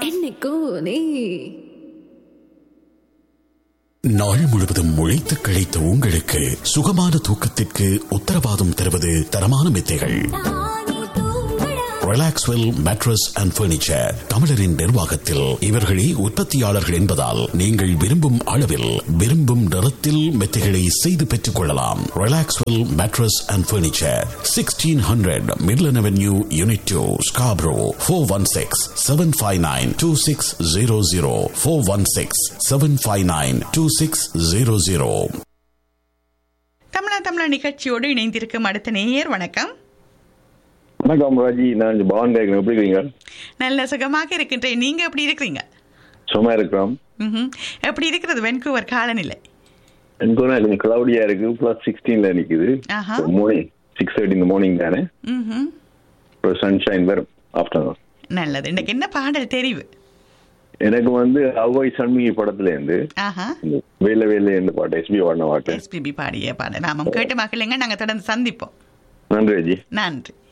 என்னைக்கும் நீ நாள் முழுவதும் உழைத்து கழித்த உங்களுக்கு சுகமான தூக்கத்திற்கு உத்தரவாதம் தருவது தரமான மெத்தைகள் ரிலாக்ஸ்வெல் மேட்ரஸ் அண்ட் பர்னிச்சர் தமிழரின் நிர்வாகத்தில் இவர்களே உற்பத்தியாளர்கள் என்பதால் நீங்கள் விரும்பும் அளவில் விரும்பும் நிறத்தில் மெத்தைகளை செய்து பெற்றுக் கொள்ளலாம் Relaxwell mattress and furniture sixteen hundred Midland avenue unit two Scarborough four one six seven five nine two six zero zero four one six seven five nine two six zero zero Tamizha Tamizha நிகழ்ச்சியோடு இணைந்திருக்கும் அடுத்த நேயர் வணக்கம் வணக்கம் ராஜி நான் பவன் கேட்கிறேன் எப்படி இருக்கீங்க நல்ல சுகமாக இருக்கின்றேன் நீங்க எப்படி இருக்கிறீங்க சும்மா இருக்கிறோம் ம்ஹும். எப்படி இருக்கிறது வென்கூவர் காலநிலை எனக்கு ஒரு கொஞ்சம் கிளவுடியா இருக்கு பிளஸ் சிக்ஸ்டீன்ல நிக்குது ஆஹா. மார்னிங் சிக்ஸ் தேர்ட்டி இந்த மார்னிங் தானே ம்ஹும். ஒரு சன்ஷைன் வரும் ஆஃப்டர்நூன் நல்லது இன்னைக்கு என்ன பாடல் தெரிவு எனக்கு வந்து அவ்வாய் சண்முகி படத்துல இருந்து ஆஹா இந்த வேலை வேலை இந்த பாட்டு எஸ்பி பாடின பாட்டு எஸ்பிபி பாடிய பாடல் நாமம் கேட்டு மக்களுங்க நாங்க தொடர்ந்து சந்திப்போம் நன்றி ராஜி நன்றி